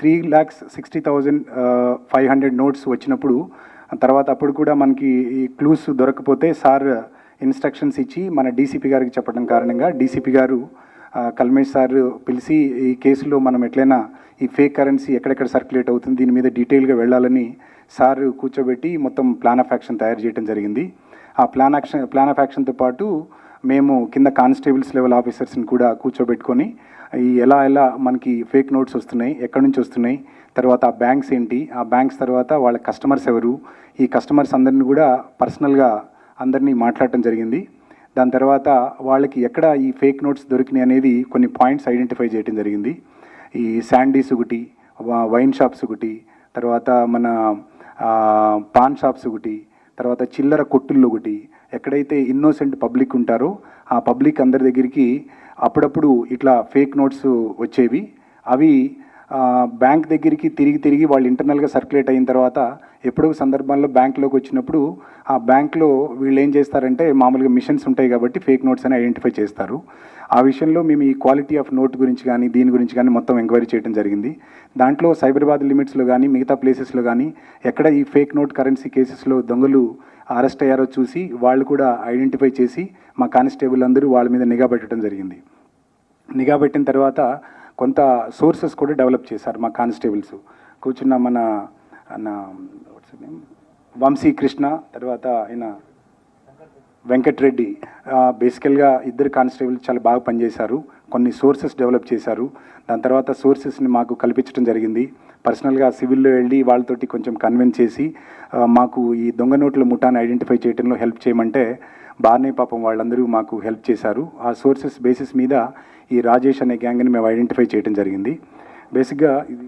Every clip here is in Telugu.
Three lakhs sixty thousand five hundred notes వచ్చినప్పుడు తర్వాత అప్పుడు కూడా మనకి ఈ క్లూస్ దొరకకపోతే సార్ ఇన్స్ట్రక్షన్స్ ఇచ్చి మన డీసీపీ గారికి చెప్పడం కారణంగా డీసీపీ గారు ఆ, కల్మేష్ సార్ పిలిచి ఈ కేసులో మనం ఎట్లయినా ఈ ఫేక్ కరెన్సీ ఎక్కడెక్కడ సర్క్యులేట్ అవుతుంది దీని మీద డీటెయిల్గా వెళ్ళాలని సార్ కూర్చోబెట్టి మొత్తం ప్లాన్ ఆఫ్ యాక్షన్ తయారు చేయడం జరిగింది ఆ ప్లాన్ యాక్షన్ ప్లాన్ ఆఫ్ యాక్షన్తో పాటు మేము కింద కానిస్టేబుల్స్ లెవెల్ ఆఫీసర్స్ని కూడా కూర్చోబెట్టుకొని ఈ ఎలా ఎలా మనకి ఫేక్ నోట్స్ వస్తున్నాయి ఎక్కడి నుంచి వస్తున్నాయి తర్వాత ఆ బ్యాంక్స్ ఏంటి ఆ బ్యాంక్స్ తర్వాత వాళ్ళ కస్టమర్స్ ఎవరు ఈ కస్టమర్స్ అందరిని కూడా పర్సనల్గా అందరినీ మాట్లాడటం జరిగింది దాని తర్వాత వాళ్ళకి ఎక్కడ ఈ ఫేక్ నోట్స్ దొరికినాయి అనేది కొన్ని పాయింట్స్ ఐడెంటిఫై చేయడం జరిగింది ఈ శాండీస్ ఒకటి వ- వైన్ షాప్స్ ఒకటి తర్వాత మన ఆ, పాన్ షాప్స్ ఒకటి తర్వాత చిల్లర కొట్టుల్లో ఒకటి ఎక్కడైతే ఇన్నోసెంట్ పబ్లిక్ ఉంటారో ఆ పబ్లిక్ అందరి దగ్గరికి అప్పుడప్పుడు ఇట్లా ఫేక్ నోట్స్ వచ్చేవి అవి ఆ, బ్యాంక్ దగ్గరికి తిరిగి తిరిగి వాళ్ళు ఇంటర్నల్గా సర్క్యులేట్ అయిన తర్వాత ఎప్పుడో ఒక సందర్భాల్లో బ్యాంక్లోకి వచ్చినప్పుడు ఆ బ్యాంక్లో వీళ్ళు ఏం చేస్తారంటే మామూలుగా మిషన్స్ ఉంటాయి కాబట్టి ఫేక్ నోట్స్ అని ఐడెంటిఫై చేస్తారు ఆ విషయంలో మేము ఈ క్వాలిటీ ఆఫ్ నోట్ గురించి కానీ దీని గురించి కానీ మొత్తం ఎంక్వైరీ చేయడం జరిగింది దాంట్లో సైబరాబాద్ లిమిట్స్లో కానీ మిగతా ప్లేసెస్లో కానీ ఎక్కడ ఈ ఫేక్ నోట్ కరెన్సీ కేసెస్లో దొంగలు అరెస్ట్ అయ్యారో చూసి వాళ్ళు కూడా ఐడెంటిఫై చేసి మా కానిస్టేబుల్ అందరూ వాళ్ళ మీద నిఘా పెట్టడం జరిగింది నిఘా పెట్టిన తర్వాత కొంత సోర్సెస్ కూడా డెవలప్ చేశారు మా కానిస్టేబుల్స్ కూర్చున్న మన అన్న what's his name? Vamsi Krishna తర్వాత ఆయన వెంకట్రెడ్డి బేసికల్గా ఇద్దరు కానిస్టేబుల్ చాలా బాగా పనిచేశారు కొన్ని సోర్సెస్ డెవలప్ చేశారు దాని తర్వాత సోర్సెస్ని మాకు కల్పించడం జరిగింది పర్సనల్గా సివిల్లో వెళ్ళి వాళ్ళతోటి కొంచెం కన్విన్స్ చేసి ఆ, మాకు ఈ దొంగ నోట్ల ముఠాన్ని ఐడెంటిఫై చేయడంలో హెల్ప్ చేయమంటే బాగానే పాపం వాళ్ళందరూ మాకు హెల్ప్ చేశారు ఆ సోర్సెస్ బేసిస్ మీద ఈ రాజేష్ అనే గ్యాంగ్ని మేము ఐడెంటిఫై చేయడం జరిగింది బేసిక్గా ఇది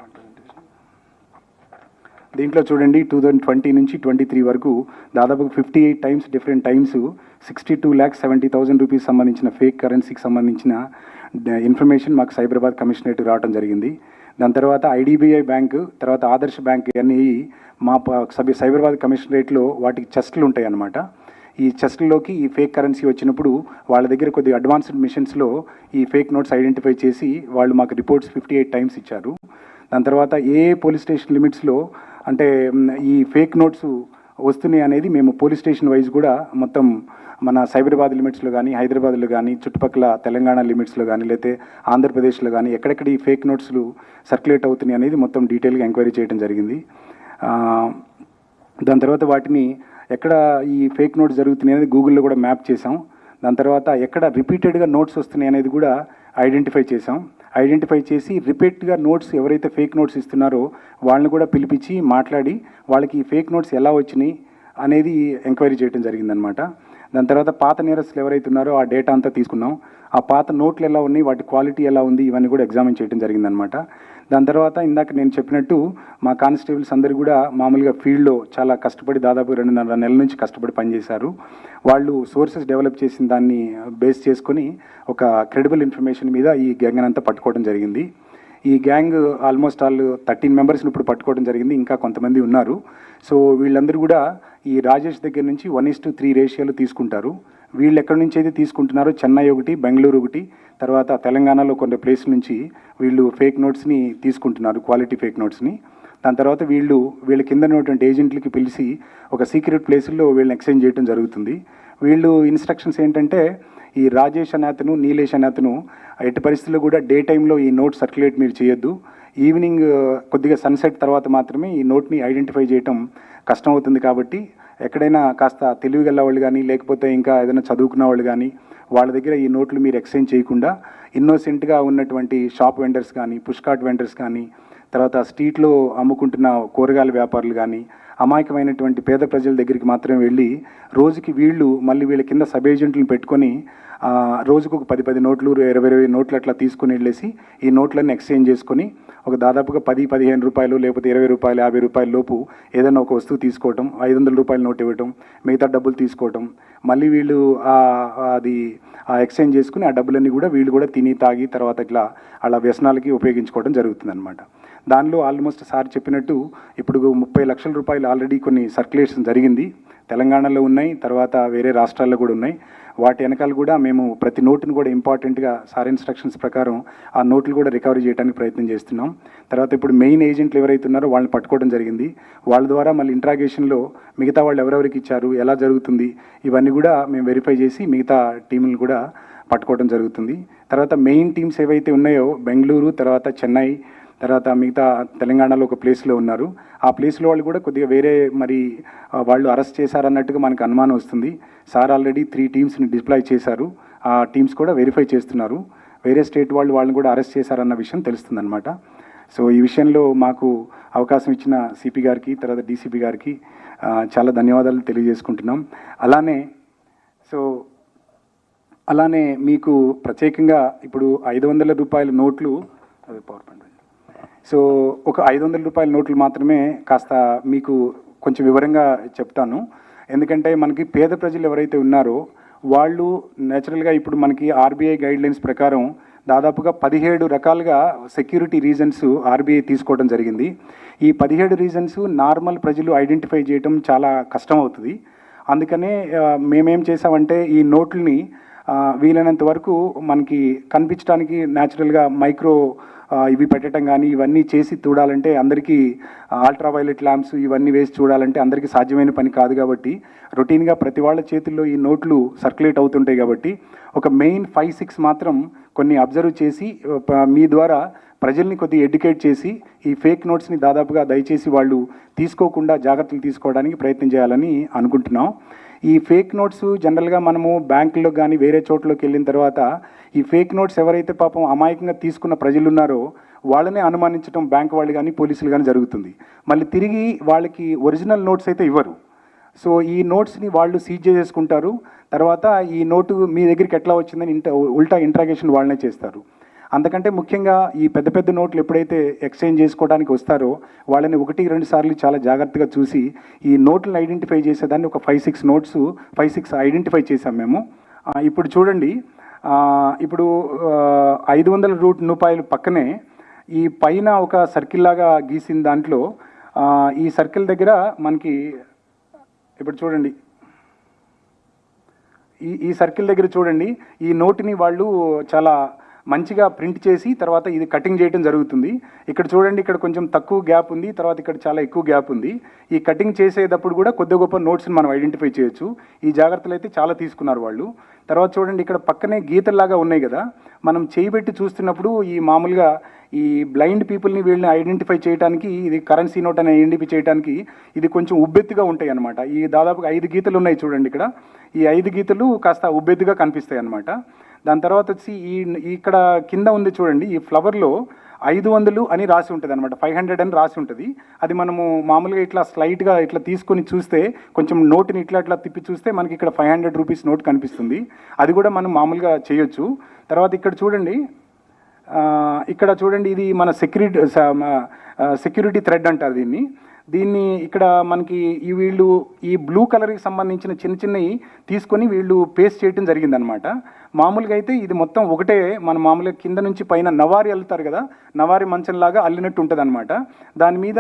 దీంట్లో చూడండి టూ థౌజండ్ ట్వంటీ నుంచి ట్వంటీ త్రీ వరకు దాదాపు fifty eight times different times sixty two lakhs seventy thousand rupees సంబంధించిన ఫేక్ కరెన్సీకి సంబంధించిన ఇన్ఫర్మేషన్ మాకు సైబరాబాద్ కమిషనరేట్ రావడం జరిగింది దాని తర్వాత ఐడిబిఐ బ్యాంక్ తర్వాత ఆదర్శ బ్యాంక్ ఇవన్నీ మా ప- సబ్ సైబరాబాద్ కమిషనరేట్లో వాటికి చెస్ట్లు ఉంటాయి అన్నమాట ఈ చెస్ట్లోకి ఈ ఫేక్ కరెన్సీ వచ్చినప్పుడు వాళ్ళ దగ్గర కొద్ది అడ్వాన్స్డ్ మిషన్స్లో ఈ ఫేక్ నోట్స్ ఐడెంటిఫై చేసి వాళ్ళు మాకు రిపోర్ట్స్ ఫిఫ్టీ ఎయిట్ టైమ్స్ ఇచ్చారు దాని తర్వాత ఏ పోలీస్ స్టేషన్ లిమిట్స్లో అంటే మ్, ఈ ఫేక్ నోట్స్ వస్తున్నాయి అనేది మేము పోలీస్ స్టేషన్ వైజ్ కూడా మొత్తం మన సైబరాబాద్ లిమిట్స్లో కానీ హైదరాబాద్లో కానీ చుట్టుపక్కల తెలంగాణ లిమిట్స్లో కానీ లేకపోతే ఆంధ్రప్రదేశ్లో కానీ ఎక్కడెక్కడ ఈ ఫేక్ నోట్స్లు సర్క్యులేట్ అవుతున్నాయి అనేది మొత్తం డీటెయిల్గా ఎంక్వైరీ చేయడం జరిగింది ఆ, దాని తర్వాత వాటిని ఎక్కడ ఈ ఫేక్ నోట్స్ జరుగుతున్నాయి అనేది గూగుల్లో కూడా మ్యాప్ చేసాం దాని తర్వాత ఎక్కడ రిపీటెడ్గా నోట్స్ వస్తున్నాయి అనేది కూడా ఐడెంటిఫై చేసాం ఐడెంటిఫై చేసి రిపీట్గా నోట్స్ ఎవరైతే ఫేక్ నోట్స్ ఇస్తున్నారో వాళ్ళని కూడా పిలిపించి మాట్లాడి వాళ్ళకి ఈ ఫేక్ నోట్స్ ఎలా వచ్చినాయి అనేది ఎంక్వైరీ చేయడం జరిగిందనమాట దాని తర్వాత పాత నేరస్తులు ఎవరైతే ఉన్నారో ఆ డేటా అంతా తీసుకున్నాం ఆ పాత నోట్లు ఎలా ఉన్నాయి వాటి క్వాలిటీ ఎలా ఉంది ఇవన్నీ కూడా ఎగ్జామిన్ చేయడం జరిగిందనమాట దాని తర్వాత ఇందాక నేను చెప్పినట్టు మా కానిస్టేబుల్స్ అందరూ కూడా మామూలుగా ఫీల్డ్లో చాలా కష్టపడి దాదాపు రెండున్నర నెలల నుంచి కష్టపడి పనిచేశారు వాళ్ళు సోర్సెస్ డెవలప్ చేసిన దాన్ని బేస్ చేసుకొని ఒక క్రెడిబుల్ ఇన్ఫర్మేషన్ మీద ఈ గ్యాంగ్ అంతా పట్టుకోవడం జరిగింది ఈ గ్యాంగ్ ఆల్మోస్ట్ ఆల్ థర్టీన్ మెంబర్స్ని ఇప్పుడు పట్టుకోవడం జరిగింది ఇంకా కొంతమంది ఉన్నారు సో వీళ్ళందరూ కూడా ఈ రాజేష్ దగ్గర నుంచి వన్ ఇస్ టు త్రీ రేషియోలు తీసుకుంటారు వీళ్ళు ఎక్కడి నుంచి అయితే తీసుకుంటున్నారో చెన్నై ఒకటి బెంగళూరు ఒకటి తర్వాత తెలంగాణలో కొన్ని ప్లేస్ నుంచి వీళ్ళు ఫేక్ నోట్స్ని తీసుకుంటున్నారు క్వాలిటీ ఫేక్ నోట్స్ని దాని తర్వాత వీళ్ళు వీళ్ళ కింద ఉన్నటువంటి ఏజెంట్లకి పిలిచి ఒక సీక్రెట్ ప్లేసుల్లో వీళ్ళని ఎక్స్చేంజ్ చేయడం జరుగుతుంది వీళ్ళు ఇన్స్ట్రక్షన్స్ ఏంటంటే ఈ రాజేష్ అనే అతను నీలేష్ అనే అతను ఎట్టి పరిస్థితుల్లో కూడా డే టైంలో ఈ నోట్ సర్క్యులేట్ మీరు చేయొద్దు ఈవినింగ్ ఆ, కొద్దిగా సన్సెట్ తర్వాత మాత్రమే ఈ నోట్ని ఐడెంటిఫై చేయటం కష్టం అవుతుంది కాబట్టి ఎక్కడైనా కాస్త తెలివిగల వాళ్ళు కానీ లేకపోతే ఇంకా ఏదైనా చదువుకున్న వాళ్ళు కానీ వాళ్ళ దగ్గర ఈ నోట్లు మీరు ఎక్స్చేంజ్ చేయకుండా ఇన్నోసెంట్గా ఉన్నటువంటి షాప్ వెండర్స్ కానీ పుష్కార్ట్ వెండర్స్ కానీ తర్వాత స్ట్రీట్లో అమ్ముకుంటున్న కూరగాయల వ్యాపారులు కానీ అమాయకమైనటువంటి పేద ప్రజల దగ్గరికి మాత్రమే వెళ్ళి రోజుకి వీళ్ళు మళ్ళీ వీళ్ళ కింద సబ్ ఏజెంట్లను పెట్టుకొని ఆ, రోజుకు ఒక పది పది నోట్లు ఇరవై ఇరవై నోట్లు అట్లా తీసుకుని వెళ్ళేసి ఈ నోట్లన్నీ ఎక్స్చేంజ్ చేసుకొని ఒక దాదాపుగా పది పదిహేను రూపాయలు లేకపోతే ఇరవై రూపాయలు యాభై రూపాయల లోపు ఏదైనా ఒక వస్తువు తీసుకోవటం ఐదు వందల రూపాయల నోట్ ఇవ్వటం మిగతా డబ్బులు తీసుకోవటం మళ్ళీ వీళ్ళు ఆ- అది ఆ ఎక్స్చేంజ్ చేసుకుని ఆ డబ్బులన్నీ కూడా వీళ్ళు కూడా తిని తాగి తర్వాత ఇట్లా అలా వ్యసనాలకి ఉపయోగించుకోవడం జరుగుతుంది అనమాట దానిలో ఆల్మోస్ట్ సార్ చెప్పినట్టు ఇప్పుడు ముప్పై లక్షల రూపాయలు ఆల్రెడీ కొన్ని సర్క్యులేషన్ జరిగింది తెలంగాణలో ఉన్నాయి తర్వాత వేరే రాష్ట్రాల్లో కూడా ఉన్నాయి వాటి వెనకాల కూడా మేము ప్రతి నోటును కూడా ఇంపార్టెంట్గా సార్ ఇన్స్ట్రక్షన్స్ ప్రకారం ఆ నోట్లు కూడా రికవరీ చేయడానికి ప్రయత్నం చేస్తున్నాం తర్వాత ఇప్పుడు మెయిన్ ఏజెంట్లు ఎవరైతే ఉన్నారో వాళ్ళని పట్టుకోవడం జరిగింది వాళ్ళ ద్వారా మళ్ళీ ఇంట్రాగేషన్లో మిగతా వాళ్ళు ఎవరెవరికి ఇచ్చారు ఎలా జరుగుతుంది ఇవన్నీ కూడా మేము వెరిఫై చేసి మిగతా టీంలను కూడా పట్టుకోవడం జరుగుతుంది తర్వాత మెయిన్ టీమ్స్ ఏవైతే ఉన్నాయో బెంగళూరు తర్వాత చెన్నై తర్వాత మిగతా తెలంగాణలో ఒక ప్లేస్లో ఉన్నారు ఆ ప్లేస్లో వాళ్ళు కూడా కొద్దిగా వేరే మరి ఆ, వాళ్ళు అరెస్ట్ చేశారన్నట్టుగా మనకు అనుమానం వస్తుంది సార్ ఆల్రెడీ త్రీ టీమ్స్ని డిప్లాయ్ చేశారు ఆ టీమ్స్ కూడా వెరిఫై చేస్తున్నారు వేరే స్టేట్ వాళ్ళు వాళ్ళని కూడా అరెస్ట్ చేశారన్న విషయం తెలుస్తుందన్నమాట సో ఈ విషయంలో మాకు అవకాశం ఇచ్చిన సిపి గారికి తర్వాత డీసీపీ గారికి ఆ, చాలా ధన్యవాదాలు తెలియజేసుకుంటున్నాం అలానే సో అలానే మీకు ప్రత్యేకంగా ఇప్పుడు ఐదు వందల రూపాయల నోట్లు అదే పవర్ పాయింట్ సో ఒక ఐదు వందల రూపాయల నోట్లు మాత్రమే కాస్త మీకు కొంచెం వివరంగా చెప్తాను ఎందుకంటే మనకి పేద ప్రజలు ఎవరైతే ఉన్నారో వాళ్ళు నేచురల్గా ఇప్పుడు మనకి ఆర్బీఐ గైడ్లైన్స్ ప్రకారం దాదాపుగా పదిహేడు రకాలుగా సెక్యూరిటీ రీజన్స్ ఆర్బీఐ తీసుకోవడం జరిగింది ఈ పదిహేడు రీజన్స్ నార్మల్ ప్రజలు ఐడెంటిఫై చేయడం చాలా కష్టం అవుతుంది అందుకనే ఆ, మేమేం చేసామంటే ఈ నోట్లని ఆ, వీలైనంత వరకు మనకి కనిపించడానికి న్యాచురల్గా మైక్రో ఆ, ఇవి పెట్టడం కానీ ఇవన్నీ చేసి చూడాలంటే అందరికీ అల్ట్రావైలెట్ ల్యాంప్స్ ఇవన్నీ వేసి చూడాలంటే అందరికీ సాధ్యమైన పని కాదు కాబట్టి రొటీన్గా ప్రతి వాళ్ళ చేతుల్లో ఈ నోట్లు సర్క్యులేట్ అవుతుంటాయి కాబట్టి ఒక మెయిన్ ఫైవ్ సిక్స్ మాత్రం కొన్ని అబ్జర్వ్ చేసి ఆ, ప- మీ ద్వారా ప్రజల్ని కొద్దిగా ఎడ్యుకేట్ చేసి ఈ ఫేక్ నోట్స్ని దాదాపుగా దయచేసి వాళ్ళు తీసుకోకుండా జాగ్రత్తలు తీసుకోవడానికి ప్రయత్నం చేయాలని అనుకుంటున్నాం ఈ ఫేక్ నోట్స్ జనరల్గా మనము బ్యాంకుల్లో కానీ వేరే చోట్లోకి వెళ్ళిన తర్వాత ఈ ఫేక్ నోట్స్ ఎవరైతే పాపం అమాయకంగా తీసుకున్న ప్రజలు ఉన్నారో వాళ్ళనే అనుమానించడం బ్యాంక్ వాళ్ళు కానీ పోలీసులు కానీ జరుగుతుంది మళ్ళీ తిరిగి వాళ్ళకి ఒరిజినల్ నోట్స్ అయితే ఇవ్వరు సో ఈ నోట్స్ని వాళ్ళు సీజ్ చేసుకుంటారు తర్వాత ఈ నోటు మీ దగ్గరికి ఎట్లా వచ్చిందని ఇంట ఉల్టా ఇంట్రాగేషన్ వాళ్ళనే చేస్తారు అందుకంటే ముఖ్యంగా ఈ పెద్ద పెద్ద నోట్లు ఎప్పుడైతే ఎక్స్చేంజ్ చేసుకోవడానికి వస్తారో వాళ్ళని ఒకటి రెండు సార్లు చాలా జాగ్రత్తగా చూసి ఈ నోట్లను ఐడెంటిఫై చేసేదాన్ని ఒక five six notes five six identify చేసాం మేము ఆ, ఇప్పుడు చూడండి ఆ, ఇప్పుడు ఐదు వందల రూట్ రూపాయలు పక్కనే ఈ పైన ఒక సర్కిల్ లాగా గీసిన దాంట్లో ఆ, ఈ సర్కిల్ దగ్గర మనకి ఇప్పుడు చూడండి ఈ ఈ సర్కిల్ దగ్గర చూడండి ఈ నోటుని వాళ్ళు చాలా మంచిగా ప్రింట్ చేసి తర్వాత ఇది కటింగ్ చేయడం జరుగుతుంది ఇక్కడ చూడండి ఇక్కడ కొంచెం తక్కువ గ్యాప్ ఉంది తర్వాత ఇక్కడ చాలా ఎక్కువ గ్యాప్ ఉంది ఈ కటింగ్ చేసేటప్పుడు కూడా కొద్ది గొప్ప నోట్స్ని మనం ఐడెంటిఫై చేయొచ్చు ఈ జాగ్రత్తలు అయితే చాలా తీసుకున్నారు వాళ్ళు తర్వాత చూడండి ఇక్కడ పక్కనే గీతల్లాగా ఉన్నాయి కదా మనం చేయబెట్టి చూస్తున్నప్పుడు ఈ మామూలుగా ఈ బ్లైండ్ పీపుల్ని వీళ్ళని ఐడెంటిఫై చేయడానికి ఇది కరెన్సీ నోట్ అని ఐడెంటిఫై చేయడానికి ఇది కొంచెం ఉబ్బెత్తుగా ఉంటాయి అనమాట ఈ దాదాపుగా ఐదు గీతలు ఉన్నాయి చూడండి ఇక్కడ ఈ ఐదు గీతలు కాస్త ఉబ్బెత్తుగా కనిపిస్తాయి అనమాట దాని తర్వాత వచ్చి ఈ ఇక్కడ కింద ఉంది చూడండి ఈ ఫ్లవర్లో ఐదు వందలు అని రాసి ఉంటుంది అనమాట ఫైవ్ హండ్రెడ్ అని రాసి ఉంటుంది అది మనము మామూలుగా ఇట్లా స్లైట్గా ఇట్లా తీసుకొని చూస్తే కొంచెం నోటుని ఇట్లా ఇట్లా తిప్పి చూస్తే మనకి ఇక్కడ ఫైవ్ హండ్రెడ్ రూపీస్ నోట్ కనిపిస్తుంది అది కూడా మనం మామూలుగా చేయొచ్చు తర్వాత ఇక్కడ చూడండి ఆ, ఇక్కడ చూడండి ఇది మన సెక్యూరిటీ సెక్యూరిటీ థ్రెడ్ అంటారు దీన్ని దీన్ని ఇక్కడ మనకి ఈ వీళ్ళు ఈ బ్లూ కలర్కి సంబంధించిన చిన్న చిన్నవి తీసుకొని వీళ్ళు పేస్ట్ చేయడం జరిగిందనమాట మామూలుగా అయితే ఇది మొత్తం ఒకటే మన మామూలుగా కింద నుంచి పైన నవారి అల్లుతారు కదా నవారి మంచంలాగా అల్లినట్టు ఉంటుంది దాని మీద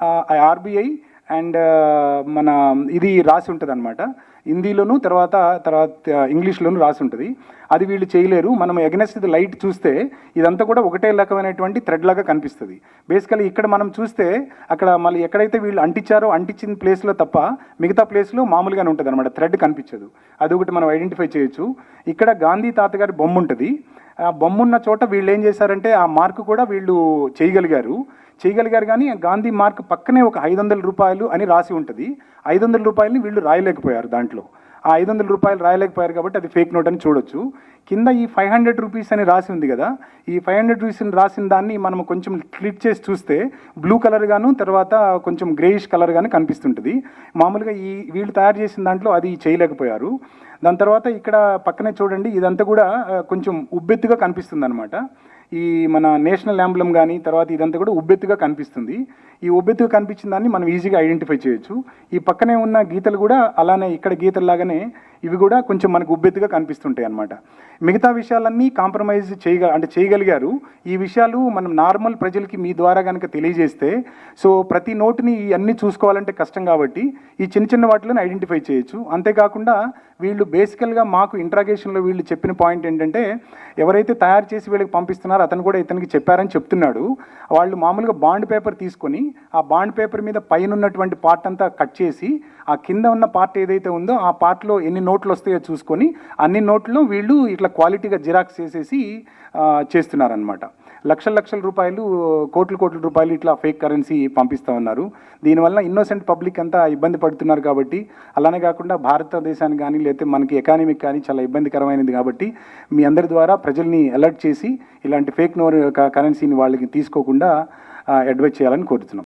ఆర్బీఐ అండ్ మన ఇది రాసి ఉంటుంది అనమాట హిందీలోను తర్వాత తర్వాత ఇంగ్లీష్లోను రాసి ఉంటుంది అది వీళ్ళు చేయలేరు మనం ఎగనెస్ట్ ఇది లైట్ చూస్తే ఇదంతా కూడా ఒకటే రకమైనటువంటి థ్రెడ్ లాగా కనిపిస్తుంది బేసికలీ ఇక్కడ మనం చూస్తే అక్కడ మళ్ళీ ఎక్కడైతే వీళ్ళు అంటించారో అంటించిన ప్లేస్లో తప్ప మిగతా ప్లేస్లో మామూలుగానే ఉంటుంది అనమాట థ్రెడ్ కనిపించదు అది ఒకటి మనం ఐడెంటిఫై చేయొచ్చు ఇక్కడ గాంధీ తాతగారి బొమ్మ ఉంటుంది ఆ బొమ్మ ఉన్న చోట వీళ్ళు ఏం చేశారంటే ఆ మార్క్ కూడా వీళ్ళు చేయగలిగారు చేయగలిగారు కానీ గాంధీ మార్క్ పక్కనే ఒక ఐదు వందల రూపాయలు అని రాసి ఉంటుంది ఐదు వందల రూపాయలని వీళ్ళు రాయలేకపోయారు దాంట్లో ఆ ఐదు వందల రూపాయలు రాయలేకపోయారు కాబట్టి అది ఫేక్ నోట్ అని చూడొచ్చు కింద ఈ ఫైవ్ హండ్రెడ్ రూపీస్ అని రాసి ఉంది కదా ఈ ఫైవ్ హండ్రెడ్ రూపీస్ అని రాసిన దాన్ని మనం కొంచెం క్లిక్ చేసి చూస్తే బ్లూ కలర్ గాను తర్వాత కొంచెం గ్రేయిష్ కలర్ గాను కనిపిస్తుంటుంది మామూలుగా ఈ వీళ్ళు తయారు చేసిన దాంట్లో అది చేయలేకపోయారు దాని తర్వాత ఇక్కడ పక్కనే చూడండి ఇదంతా కూడా ఆ, కొంచెం ఉబ్బెత్తుగా కనిపిస్తుంది అనమాట ఈ మన నేషనల్ యాంబ్లం కానీ తర్వాత ఇదంతా కూడా ఉబ్బెత్తుగా కనిపిస్తుంది ఈ ఉబ్బెత్తుగా కనిపించిన దాన్ని మనం ఈజీగా ఐడెంటిఫై చేయొచ్చు ఈ పక్కనే ఉన్న గీతలు కూడా అలానే ఇక్కడ గీతల్లాగానే ఇవి కూడా కొంచెం మనకు ఉబ్బెత్తుగా కనిపిస్తుంటాయి అన్నమాట మిగతా విషయాలన్నీ కాంప్రమైజ్ చేయగ అంటే చేయగలిగారు ఈ విషయాలు మనం నార్మల్ ప్రజలకి మీ ద్వారా కనుక తెలియజేస్తే సో ప్రతి నోటుని అన్నీ చూసుకోవాలంటే కష్టం కాబట్టి ఈ చిన్న చిన్న వాటిని ఐడెంటిఫై చేయొచ్చు అంతేకాకుండా వీళ్ళు బేసికల్గా మాకు ఇంట్రాగేషన్లో వీళ్ళు చెప్పిన పాయింట్ ఏంటంటే ఎవరైతే తయారు చేసి వీళ్ళకి పంపిస్తున్నారో అతను కూడా ఇతనికి చెప్పారని చెప్తున్నాడు వాళ్ళు మామూలుగా బాండ్ పేపర్ తీసుకొని ఆ బాండ్ పేపర్ మీద పైన ఉన్నటువంటి పార్ట్ అంతా కట్ చేసి ఆ కింద ఉన్న పార్ట్ ఏదైతే ఉందో ఆ పార్ట్లో ఎన్ని నోట్లు వస్తాయో చూసుకొని అన్ని నోట్లో వీళ్ళు ఇట్లా క్వాలిటీగా జిరాక్స్ చేసేసి ఆ, చేస్తున్నారనమాట లక్షల లక్షల రూపాయలు కోట్ల కోట్ల రూపాయలు ఇట్లా ఫేక్ కరెన్సీ పంపిస్తూ ఉన్నారు దీనివల్ల ఇన్నోసెంట్ పబ్లిక్ అంతా ఇబ్బంది పడుతున్నారు కాబట్టి అలానే కాకుండా భారతదేశానికి కానీ లేకపోతే మనకి ఎకానమీకి కానీ చాలా ఇబ్బందికరమైనది కాబట్టి మీ అందరి ద్వారా ప్రజల్ని అలర్ట్ చేసి ఇలాంటి ఫేక్ నోర్ కరెన్సీని వాళ్ళకి తీసుకోకుండా అడ్వైజ్ చేయాలని కోరుతున్నాం